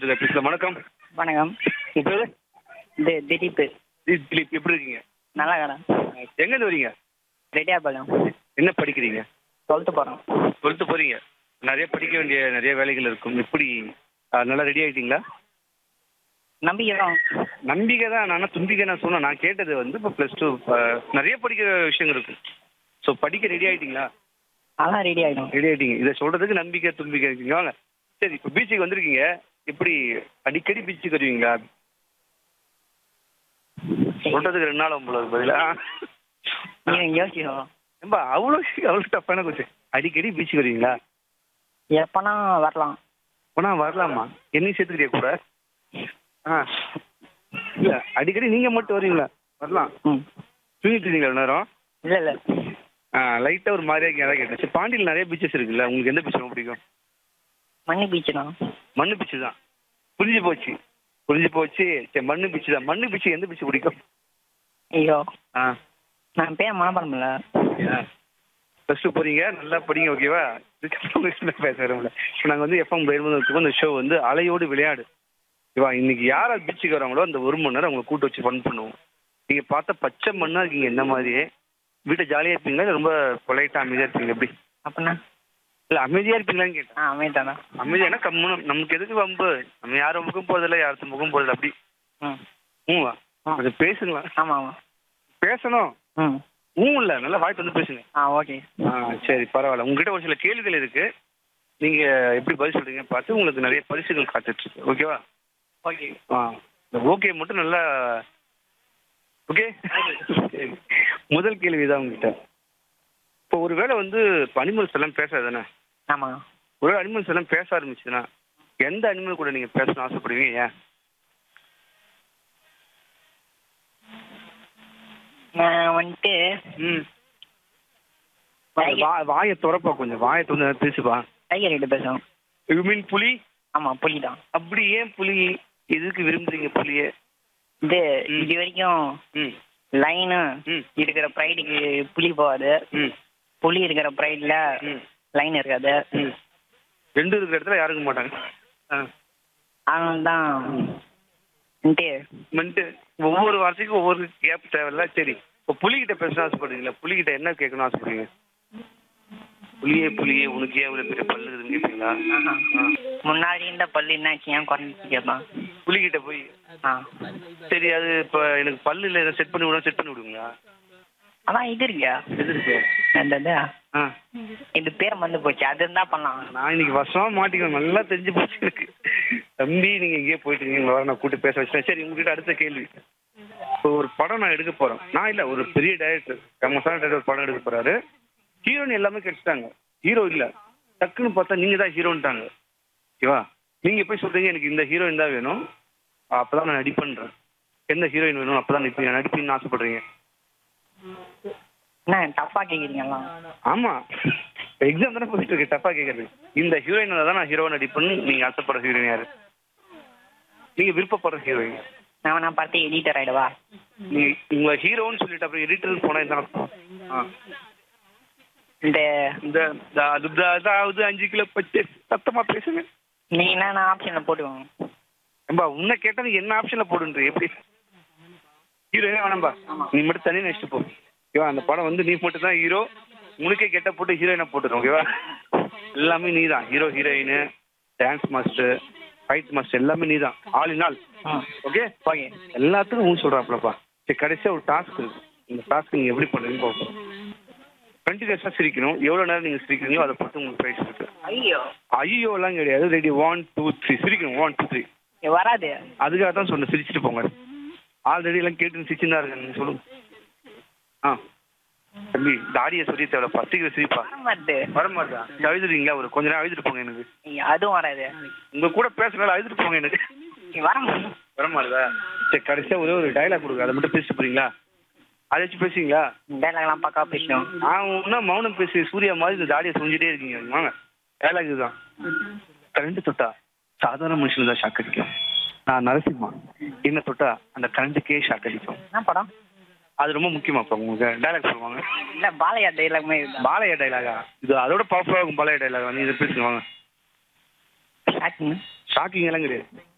ஒருத்தர் பேசலாம் வணக்கம் வணக்கம் உங்க பேரு இது திலீப் தி- திலீப் எப்படி இருக்கீங்க நல்லா கடை எங்கேருந்து வரீங்க ரெடியாபாளையம் என்ன படிக்கிறீங்க டுவெல்த்து போகிறோம் டுவெல்த்து போறீங்க நிறைய படிக்க வேண்டிய நிறைய வேலைகள் இருக்கும் எப்படி ஆ, நல்லா ரெடி ஆயிட்டீங்களா நம்பிக்கை தான் நம்பிக்கை தான் நான் தும்பிக்கை நான் சொன்னேன் நான் கேட்டது வந்து இப்போ ப்ளஸ் டூ நிறைய படிக்கிற விஷயங்கள் இருக்கு ஸோ படிக்க ரெடி ஆயிட்டீங்களா அதெல்லாம் ரெடி ஆகிடும் ரெடி ஆயிட்டீங்க இதை சொல்றதுக்கு நம்பிக்கை தும்பிக்கை இருக்கீங்க வாங்க சரி இப்போ பீச்சுக்கு வந்திருக்கீங்க எப்படி அடிக்கடி பீச்சுக்கு வருவீங்களா சொல்றதுக்கு ரெண்டு நாள் உங்களுக்கு பதிலா நீங்கள் யோசிக்கணும் ஏம்பா அவ்வளோ அவ்வளோ டஃப்பான கொஸ்டின் அடிக்கடி பீச்சுக்கு வருவீங்களா எப்போனா வரலாம் போனா வரலாமா என்னையும் சேர்த்துக்கிறியா கூட ஆ இல்லை அடிக்கடி நீங்கள் மட்டும் வருவீங்களா வரலாம் ம் தூங்கிட்டு இருந்தீங்களா இவ்வளவு நேரம் இல்லை இல்லை ஆ லைட்டாக ஒரு மாதிரியா இருக்கீங்க அதான் கேட்டேன் சரி பாண்டியில் நிறைய பீச்சஸ் இருக்குல்ல உங்களுக்கு எந்த பீச் ரொம்ப பிடிக்கும் மண்ணி பீச்சு தான் மண்ணு பீச்சு தான் புரிஞ்சு போச்சு புரிஞ்சு போச்சு சரி மண்ணு பீச்சு தான் மண்ணு பீச்சு எந்த பீச்சு பிடிக்கும் ஐயோ ஆ நான் பேர் மனப்பாடம் இல்லை ப்ளஸ் டூ போறீங்க நல்லா படிங்க ஓகேவா இதுக்கப்புறம் பேச வரல இப்போ நாங்கள் வந்து எஃப்எம் பயிர்மந்தத்துக்கு இந்த ஷோ வந்து அலையோடு விளையாடு ஓகேவா இன்னைக்கு யார் பீச்சுக்கு வராங்களோ அந்த ஒரு மணி நேரம் அவங்களை கூட்டு வச்சு ஃபன் பண்ணுவோம் நீங்கள் பார்த்தா பச்சை மண்ணாக இருக்கீங்க இந்த மாதிரியே வீட்டை ஜாலியாக இருப்பீங்களா இல்லை ரொம்ப பொலைட்டாக அமைதியாக இருப்பீங்களா எப்படி அப்படின்னா இல்லை அமைதியாக இருப்பீங்களான்னு கேட்டேன் ஆ அமைதியாண்ணா அமைதியானா கம்முன்னு நமக்கு எதுக்கு வம்பு நம்ம யார் முகம் போதில்லை யாருக்கு முகம் போதில்லை அப்படி ம் ஊவா ஆ. அது பேசுங்களா ஆமாம் ஆமாம் பேசணும் ம் ஊ இல்லை நல்லா வாய்ப்பு வந்து பேசுங்க ஆ ஓகே ஆ சரி பரவாயில்ல உங்ககிட்ட ஒரு சில கேள்விகள் இருக்கு நீங்க எப்படி பதில் சொல்றீங்க பார்த்து உங்களுக்கு நிறைய பரிசுகள் காத்துட்டு இருக்கு ஓகேவா ஓகே ஆ இந்த ஓகே மட்டும் நல்லா ஓகே சரி முதல் கேள்வி தான் உங்ககிட்ட இப்போ ஒருவேளை வந்து இப்போ அனிமல்ஸ் எல்லாம் பேசாதானே ஆமாம் ஒரு அனிமல்ஸ் எல்லாம் பேச ஆரம்பிச்சுன்னா எந்த அனிமல் கூட நீங்க பேசணும்னு ஆசைப்படுவீங்க ஏன் நான் வந்துட்டு ம் வா வாயை துறப்பா கொஞ்சம் வாயை திறந்து பேசுப்பா டைகர் கிட்ட பேசுவோம் யூ மீன் புலி ஆமாம் புலி தான் அப்படி ஏன் புலி எதுக்கு விரும்புறீங்க புலியை இது ம். இது வரைக்கும் ம் லைனு ம் இருக்கிற ப்ரைடுக்கு புலி போகாது ம் புலி இருக்கிற ப்ரைடில் ம் லைன் இருக்காது ம் ரெண்டு இருக்கிற இடத்துல யாரும் இருக்க மாட்டாங்க ஆ அதனால தான் வந்துட்டு வந்துட்டு ஒவ்வொரு வார்த்தைக்கும் ஒவ்வொரு கேப் தேவையில்ல சரி இப்போ புலிகிட்ட பேச ஆசைப்படுறீங்களா புலிகிட்ட என்ன கேட்கணும் ஆசைப்படுறீங்க புலியே புலியே உனக்கு ஏன் இவ்வளோ பெரிய பல்லு இருக்குதுன்னு கேட்பீங்களா ஆஹா. ஆ முன்னாடி இருந்த பல்லு என்னாச்சு ஏன் குறைஞ்சிச்சு கேட்பான் புலிகிட்ட போய் ஆ சரி அது இப்போ எனக்கு பல்லு இல்லை இதை செட் பண்ணி விட செட் பண்ணி விடுங்களா அதான் இது இருக்கியா எது இருக்கு இந்த இது ஆ இது பேர் வந்து போச்சு அது இருந்தா பண்ணலாம் நான் இன்னைக்கு வருஷமா மாட்டிக்கிறேன் நல்லா தெரிஞ்சு போச்சு எனக்கு தம்பி நீங்க எங்கேயோ போயிட்டு இருக்கீங்க வர நான் கூட்டு பேச வச்சேன் சரி உங்ககிட்ட அடுத்த கேள்வி இப்போ ஒரு படம் நான் எடுக்க போறேன் நான் இல்ல ஒரு பெரிய டைரக்டர் ஃபேமஸான டைரக்டர் ஒரு படம் எடுக்க போறாரு ஹீரோயின் எல்லாமே கிடைச்சிட்டாங்க ஹீரோ இல்ல டக்குன்னு பார்த்தா நீங்க தான் ஹீரோன்ட்டாங்க ஓகேவா நீங்க போய் சொல்றீங்க எனக்கு இந்த ஹீரோயின் தான் வேணும் அப்பதான் நான் நடிப்பேன்றேன் எந்த ஹீரோயின் வேணும் அப்பதான் நடிப்பீங்க நடிப்பீங்கன்னு ஆசைப்படுறீங்க என்ன டஃப்பா கேட்குறீங்களா ஆமா எக்ஸாம் தானே போயிட்டு இருக்கு டப்பா கேக்குறது இந்த ஹீரோயினால தான் நான் ஹீரோ நடிப்பேன்னு நீங்க ஆசைப்படுற ஹீரோயின் யாரு நீங்க விருப்பப்படுற ஹீரோயின் நான் நான் பார்த்து எடிட்டர் ஆயிடுவா நீங்க உங்க ஹீரோன்னு சொல்லிட்டு அப்புறம் எடிட்டர் போனா என்ன அர்த்தம்? ஆ. இந்த இந்த இந்த அது இந்த- அதாவது அஞ்சு கிலோ பச்சை சத்தமா பேசுங்க நீங்க என்ன ஆப்ஷனில் போட்டுக்கோங்க ஏம்பா உன்னை கேட்டா நீ என்ன ஆப்ஷன்ல போடுன்ற எப்படி ஹீரோயினே வேணாம்பா நீ மட்டும் தனி நடிச்சுட்டு போ ஓகேவா அந்த படம் வந்து நீ மட்டும் தான் ஹீரோ உனக்கே கெட்ட போட்டு ஹீரோயினை போட்டுரும் ஓகேவா எல்லாமே நீ தான் hero heroine dance master fight master எல்லாமே நீ தான் ஆல் இன் ஆல் ம் ஓகே ஓகே எல்லாத்துக்கும் ஊன் சொல்றாப்லப்பா சரி கடைசியா ஒரு டாஸ்க் இருக்கு இந்த டாஸ்க் நீங்க எப்படி பண்ணுறீங்கன்னு பார்ப்போம் கண்டினியூஸாக சிரிக்கணும் எவ்வளோ நேரம் நீங்கள் சிரிக்கிறீங்களோ அதை பொறுத்து உங்களுக்கு ப்ரைஸ் இருக்கு ஐயோ ஐயோ எல்லாம் கிடையாது ரெடி ஒன் டூ த்ரீ சிரிக்கணும் ஒன் டூ த்ரீ இது வராது அதுக்காக தான் சொன்னேன் சிரிச்சிட்டு போங்க ஆல்ரெடி எல்லாம் கேட்டு சிரிச்சுன்னு தான் இருக்கேன் நீங்கள் சொல்லுங்க ஆ தம்பி தாடியை சொல்லி தேவைப்பா சீக்கிரம் சிரிப்பா வர மாட்டுது வர மாட்டா அழுதுறீங்களா ஒரு கொஞ்ச நேரம் அழுதுட்டு போங்க எனக்கு ஐயோ, அதுவும் வராது உங்க கூட பேசுறதால அழுதுட்டு போங்க எனக்கு நீ வர மாட்டேன் வர மாட்டுதா சரி கடைசியாக ஒரே ஒரு டைலாக் கொடுங்க அதை மட்டும் பேசிட்டு போறீங்களா அதை வச்சு பேசுவீங்களா டைலாக்லாம் பக்கா பேசணும் நான் ஒன்றா மௌனம் பேசி சூர்யா மாதிரி இந்த தாடியை சொல்லிட்டே இருக்கீங்க வாங்க டைலாக் இதுதான் கரண்ட் தொட்டா சாதாரண மனுஷனுக்கு தான் ஷாக் அடிக்கும் நான் நரசிம்மா என்ன தொட்டா அந்த கரண்ட்டுக்கே ஷாக் அடிக்கும் என்ன படம் அது ரொம்ப முக்கியமாப்பா உங்களுக்கு டைலாக் சொல்லுவாங்க இல்ல பாலையா டைலாக் மாதிரி இருக்குதா பாலையா டைலாகா இது அதோட பவர்ஃபுல்லாக இருக்கும் பாலையா டைலாக் நீ இதை பேசுங்க வாங்க ஷாக்கிங் ஷாக்கிங் எல்லாம் கிடையாது